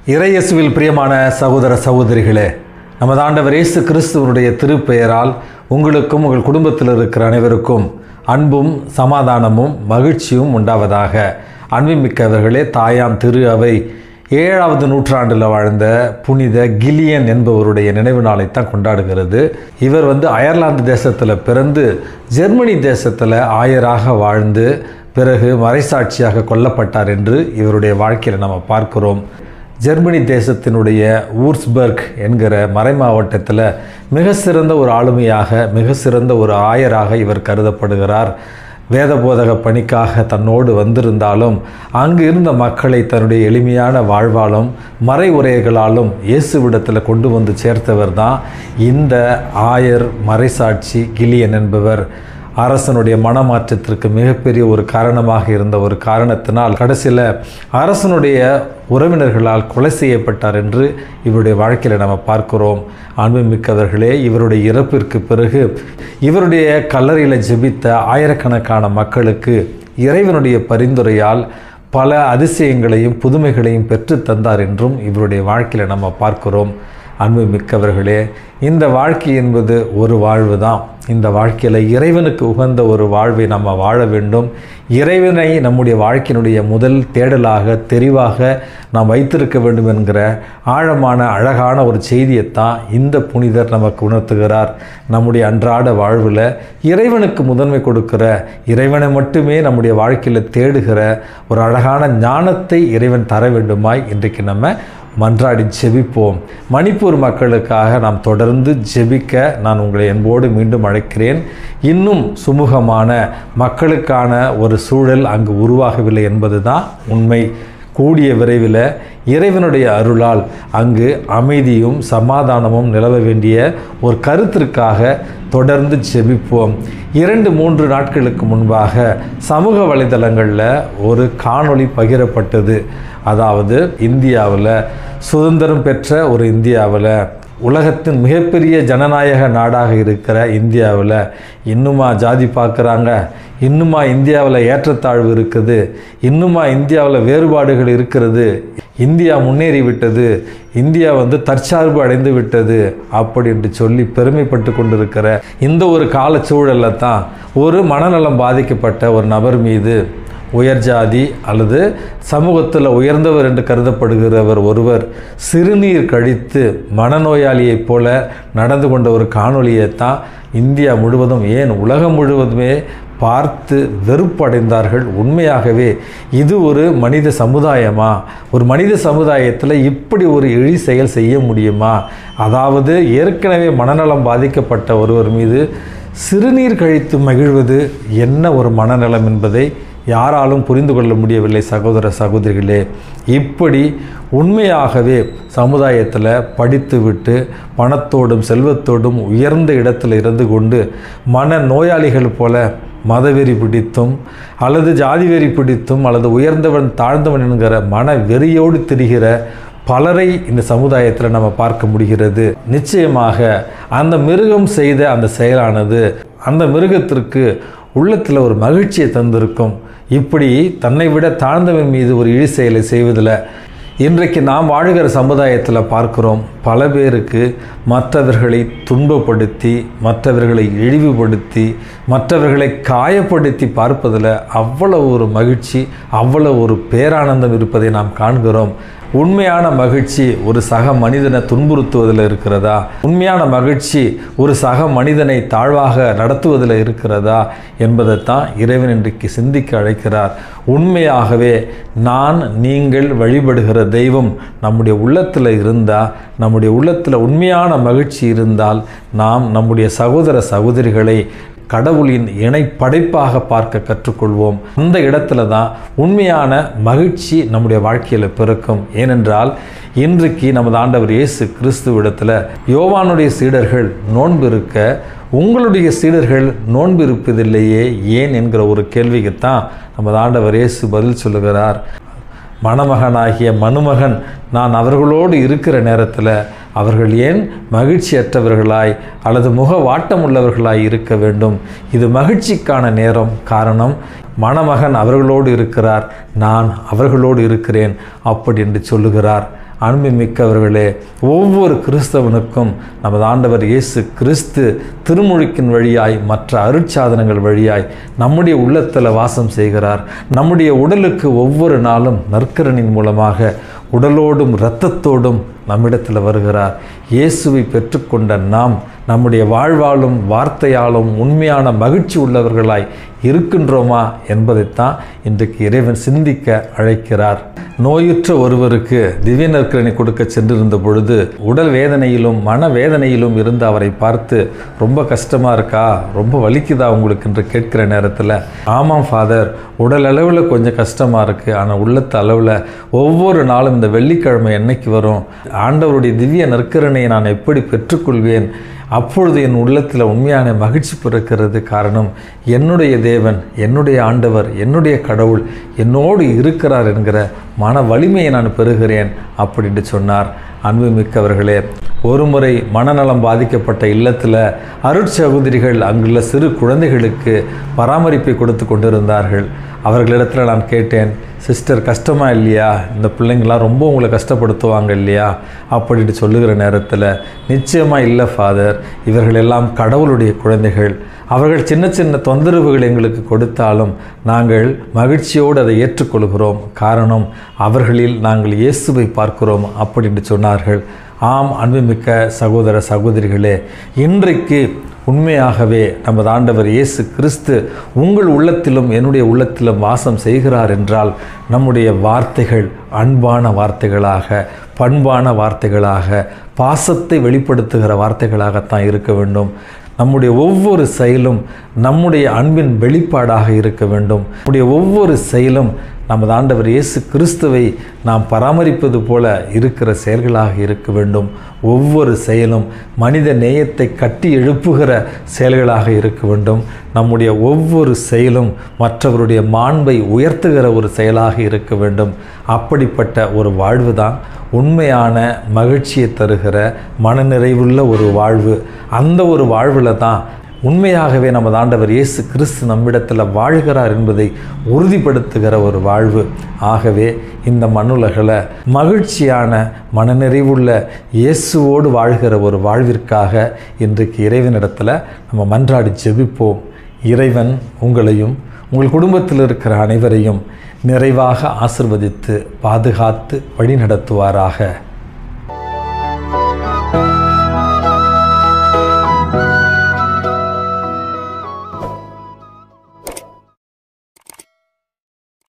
இறையேசுவில் பிரியமான சகோதர சகோதரிகளே நமது ஆண்டவர் இயேசு கிறிஸ்துவனுடைய திருப்பெயரால் உங்களுக்கும் உங்கள் குடும்பத்தில் இருக்கிற அனைவருக்கும் அன்பும் சமாதானமும் மகிழ்ச்சியும் உண்டாவதாக அன்புமிக்கவர்களே தாயாம் திரு அவை ஏழாவது நூற்றாண்டில் வாழ்ந்த புனித கிலியன் என்பவருடைய நினைவு நாளைத்தான் கொண்டாடுகிறது இவர் வந்து அயர்லாந்து தேசத்தில் பிறந்து ஜெர்மனி தேசத்தில் ஆயராக வாழ்ந்து பிறகு மறைசாட்சியாக கொல்லப்பட்டார் என்று இவருடைய வாழ்க்கையில் நம்ம பார்க்கிறோம் ஜெர்மனி தேசத்தினுடைய ஊர்ஸ்பர்க் என்கிற மறை மாவட்டத்தில் மிக சிறந்த ஒரு ஆளுமையாக மிக சிறந்த ஒரு ஆயராக இவர் கருதப்படுகிறார் வேத போதக பணிக்காக தன்னோடு வந்திருந்தாலும் அங்கு இருந்த மக்களை தன்னுடைய எளிமையான வாழ்வாலும் மறை உரைகளாலும் இயேசுவிடத்தில் கொண்டு வந்து சேர்த்தவர் தான் இந்த ஆயர் மறைசாட்சி கிலியன் என்பவர் அரசனுடைய மனமாற்றத்திற்கு மிகப்பெரிய ஒரு காரணமாக இருந்த ஒரு காரணத்தினால் கடைசியில் அரசனுடைய உறவினர்களால் கொலை செய்யப்பட்டார் என்று இவருடைய வாழ்க்கையில் நம்ம பார்க்கிறோம் அன்புமிக்கவர்களே இவருடைய இறப்பிற்கு பிறகு இவருடைய கல்லறையில் ஜெபித்த ஆயிரக்கணக்கான மக்களுக்கு இறைவனுடைய பரிந்துரையால் பல அதிசயங்களையும் புதுமைகளையும் பெற்று தந்தார் என்றும் இவருடைய வாழ்க்கையில் நம்ம பார்க்கிறோம் அன்பு மிக்கவர்களே இந்த வாழ்க்கை என்பது ஒரு வாழ்வு தான் இந்த வாழ்க்கையில் இறைவனுக்கு உகந்த ஒரு வாழ்வை நம்ம வாழ வேண்டும் இறைவனை நம்முடைய வாழ்க்கையினுடைய முதல் தேடலாக தெரிவாக நாம் வைத்திருக்க வேண்டும் என்கிற ஆழமான அழகான ஒரு செய்தியைத்தான் இந்த புனிதர் நமக்கு உணர்த்துகிறார் நம்முடைய அன்றாட வாழ்வில் இறைவனுக்கு முதன்மை கொடுக்கிற இறைவனை மட்டுமே நம்முடைய வாழ்க்கையில் தேடுகிற ஒரு அழகான ஞானத்தை இறைவன் தர வேண்டுமாய் இன்றைக்கு நம்ம மன்றாடி ஜெபிப்போம் மணிப்பூர் மக்களுக்காக நாம் தொடர்ந்து ஜெபிக்க நான் உங்களை என்போடு மீண்டும் அழைக்கிறேன் இன்னும் சுமூகமான மக்களுக்கான ஒரு சூழல் அங்கு உருவாகவில்லை என்பது தான் உண்மை கூடிய விரைவில் இறைவனுடைய அருளால் அங்கு அமைதியும் சமாதானமும் நிலவ வேண்டிய ஒரு கருத்திற்காக தொடர்ந்து ஜெபிப்போம் இரண்டு மூன்று நாட்களுக்கு முன்பாக சமூக வலைதளங்களில் ஒரு காணொளி பகிரப்பட்டது அதாவது இந்தியாவில் சுதந்திரம் பெற்ற ஒரு இந்தியாவில் உலகத்தின் மிகப்பெரிய ஜனநாயக நாடாக இருக்கிற இந்தியாவில் இன்னுமா ஜாதி பார்க்குறாங்க இன்னுமா இந்தியாவில் ஏற்றத்தாழ்வு இருக்குது இன்னுமா இந்தியாவில் வேறுபாடுகள் இருக்கிறது இந்தியா முன்னேறி விட்டது இந்தியா வந்து தற்சார்பு அடைந்து விட்டது அப்படி என்று சொல்லி பெருமைப்பட்டு கொண்டிருக்கிற இந்த ஒரு காலச்சூழலில் தான் ஒரு மனநலம் பாதிக்கப்பட்ட ஒரு நபர் மீது உயர் ஜாதி அல்லது சமூகத்தில் உயர்ந்தவர் என்று கருதப்படுகிறவர் ஒருவர் சிறுநீர் கழித்து மனநோயாளியைப் போல நடந்து கொண்ட ஒரு காணொளியை தான் இந்தியா முழுவதும் ஏன் உலகம் முழுவதுமே பார்த்து வெறுப்படைந்தார்கள் உண்மையாகவே இது ஒரு மனித சமுதாயமா ஒரு மனித சமுதாயத்தில் இப்படி ஒரு இழி செயல் செய்ய முடியுமா அதாவது ஏற்கனவே மனநலம் பாதிக்கப்பட்ட ஒருவர் மீது சிறுநீர் கழித்து மகிழ்வது என்ன ஒரு மனநலம் என்பதை யாராலும் புரிந்து கொள்ள முடியவில்லை சகோதர சகோதரிகளே இப்படி உண்மையாகவே சமுதாயத்தில் படித்துவிட்டு பணத்தோடும் செல்வத்தோடும் உயர்ந்த இடத்தில் இருந்து கொண்டு மன நோயாளிகள் போல மதவெறி பிடித்தும் அல்லது ஜாதி வெறி பிடித்தும் அல்லது உயர்ந்தவன் தாழ்ந்தவன் என்கிற மன வெறியோடு திரிகிற பலரை இந்த சமுதாயத்தில் நம்ம பார்க்க முடிகிறது நிச்சயமாக அந்த மிருகம் செய்த அந்த செயலானது அந்த மிருகத்திற்கு உள்ளத்தில் ஒரு மகிழ்ச்சியை தந்திருக்கும் இப்படி தன்னை விட தாழ்ந்தவன் மீது ஒரு இழி செயலை செய்வதில் இன்றைக்கு நாம் வாழுகிற சமுதாயத்தில் பார்க்கிறோம் பல பேருக்கு மற்றவர்களை துன்பப்படுத்தி மற்றவர்களை இழிவுபடுத்தி மற்றவர்களை காயப்படுத்தி பார்ப்பதில் அவ்வளவு ஒரு மகிழ்ச்சி அவ்வளவு ஒரு பேரானந்தம் இருப்பதை நாம் காண்கிறோம் உண்மையான மகிழ்ச்சி ஒரு சக மனிதனை துன்புறுத்துவதில் இருக்கிறதா உண்மையான மகிழ்ச்சி ஒரு சக மனிதனை தாழ்வாக நடத்துவதில் இருக்கிறதா என்பதைத்தான் இறைவன் இன்றைக்கு சிந்திக்க அழைக்கிறார் உண்மையாகவே நான் நீங்கள் வழிபடுகிற தெய்வம் நம்முடைய உள்ளத்தில் இருந்தால் நம்முடைய உள்ளத்தில் உண்மையான மகிழ்ச்சி இருந்தால் நாம் நம்முடைய சகோதர சகோதரிகளை கடவுளின் இணை படைப்பாக பார்க்க கற்றுக்கொள்வோம் அந்த இடத்துல தான் உண்மையான மகிழ்ச்சி நம்முடைய வாழ்க்கையில் பிறக்கும் ஏனென்றால் இன்றைக்கு நமது ஆண்டவர் இயேசு கிறிஸ்துவிடத்தில் யோவானுடைய சீடர்கள் நோன்பு இருக்க உங்களுடைய சீடர்கள் நோன்பு இருப்பதில்லையே ஏன் என்கிற ஒரு கேள்விக்குத்தான் நமது ஆண்டவர் இயேசு பதில் சொல்லுகிறார் மணமகனாகிய மணுமகன் நான் அவர்களோடு இருக்கிற நேரத்தில் அவர்கள் ஏன் மகிழ்ச்சியற்றவர்களாய் அல்லது முக வாட்டம் உள்ளவர்களாய் இருக்க வேண்டும் இது மகிழ்ச்சிக்கான நேரம் காரணம் மணமகன் அவர்களோடு இருக்கிறார் நான் அவர்களோடு இருக்கிறேன் அப்படி என்று சொல்லுகிறார் அன்புமிக்கவர்களே ஒவ்வொரு கிறிஸ்தவனுக்கும் நமது ஆண்டவர் இயேசு கிறிஸ்து திருமுழுக்கின் வழியாய் மற்ற அருட்சாதனங்கள் வழியாய் நம்முடைய உள்ளத்தில் வாசம் செய்கிறார் நம்முடைய உடலுக்கு ஒவ்வொரு நாளும் நற்கரனின் மூலமாக உடலோடும் இரத்தத்தோடும் நம்மிடத்தில் வருகிறார் இயேசுவை பெற்றுக்கொண்ட நாம் நம்முடைய வாழ்வாலும் வார்த்தையாலும் உண்மையான மகிழ்ச்சி உள்ளவர்களாய் இருக்கின்றோமா என்பதைத்தான் இன்றைக்கு இறைவன் சிந்திக்க அழைக்கிறார் நோயுற்ற ஒருவருக்கு திவ்ய நற்கரணை கொடுக்க சென்றிருந்த பொழுது உடல் வேதனையிலும் மன வேதனையிலும் இருந்து அவரை பார்த்து ரொம்ப கஷ்டமா இருக்கா ரொம்ப வலிக்குதா உங்களுக்கு என்று கேட்கிற நேரத்தில் ஆமாம் ஃபாதர் உடல் அளவில் கொஞ்சம் கஷ்டமா இருக்கு ஆனால் உள்ளத்து அளவில் ஒவ்வொரு நாளும் இந்த வெள்ளிக்கிழமை என்னைக்கு வரும் ஆண்டவருடைய திவ்ய நற்கரணையை நான் எப்படி பெற்றுக்கொள்வேன் அப்பொழுது என் உள்ளத்தில் உண்மையான மகிழ்ச்சி பிறக்கிறது காரணம் என்னுடைய தேவன் என்னுடைய ஆண்டவர் என்னுடைய கடவுள் என்னோடு இருக்கிறார் என்கிற மன வலிமையை நான் பெறுகிறேன் அப்படின்னு சொன்னார் அன்புமிக்கவர்களே ஒருமுறை மனநலம் பாதிக்கப்பட்ட இல்லத்தில் அருட்சகோதரிகள் அங்குள்ள சிறு குழந்தைகளுக்கு பராமரிப்பை கொடுத்து கொண்டிருந்தார்கள் அவர்களிடத்தில் நான் கேட்டேன் சிஸ்டர் கஷ்டமா இல்லையா இந்த பிள்ளைங்களாம் ரொம்ப உங்களை கஷ்டப்படுத்துவாங்க இல்லையா அப்படின்ட்டு சொல்லுகிற நேரத்தில் நிச்சயமாக இல்லை ஃபாதர் இவர்கள் எல்லாம் கடவுளுடைய குழந்தைகள் அவர்கள் சின்ன சின்ன தொந்தரவுகள் எங்களுக்கு கொடுத்தாலும் நாங்கள் மகிழ்ச்சியோடு அதை ஏற்றுக்கொள்கிறோம் காரணம் அவர்களில் நாங்கள் இயேசுவை பார்க்கிறோம் அப்படின்னு சொன்னார்கள் ஆம் அன்புமிக்க சகோதர சகோதரிகளே இன்றைக்கு உண்மையாகவே நமது ஆண்டவர் இயேசு கிறிஸ்து உங்கள் உள்ளத்திலும் என்னுடைய உள்ளத்திலும் வாசம் செய்கிறார் என்றால் நம்முடைய வார்த்தைகள் அன்பான வார்த்தைகளாக பண்பான வார்த்தைகளாக பாசத்தை வெளிப்படுத்துகிற வார்த்தைகளாகத்தான் இருக்க வேண்டும் நம்முடைய ஒவ்வொரு செயலும் நம்முடைய அன்பின் வெளிப்பாடாக இருக்க வேண்டும் நம்முடைய ஒவ்வொரு செயலும் நமது ஆண்டவர் இயேசு கிறிஸ்துவை நாம் பராமரிப்பது போல இருக்கிற செயல்களாக இருக்க வேண்டும் ஒவ்வொரு செயலும் மனித நேயத்தை கட்டி எழுப்புகிற செயல்களாக இருக்க வேண்டும் நம்முடைய ஒவ்வொரு செயலும் மற்றவருடைய மாண்பை உயர்த்துகிற ஒரு செயலாக இருக்க வேண்டும் அப்படிப்பட்ட ஒரு வாழ்வு தான் உண்மையான மகிழ்ச்சியை தருகிற மனநிறைவுள்ள ஒரு வாழ்வு அந்த ஒரு வாழ்வில் தான் உண்மையாகவே நமது ஆண்டவர் இயேசு கிறிஸ்து நம்மிடத்தில் வாழ்கிறார் என்பதை உறுதிப்படுத்துகிற ஒரு வாழ்வு ஆகவே இந்த மண்ணுலகில் மகிழ்ச்சியான மனநிறைவுள்ள இயேசுவோடு வாழ்கிற ஒரு வாழ்விற்காக இன்றைக்கு இறைவனிடத்தில் நம்ம மன்றாடி ஜெபிப்போம் இறைவன் உங்களையும் உங்கள் குடும்பத்தில் இருக்கிற அனைவரையும் நிறைவாக ஆசிர்வதித்து பாதுகாத்து வழிநடத்துவாராக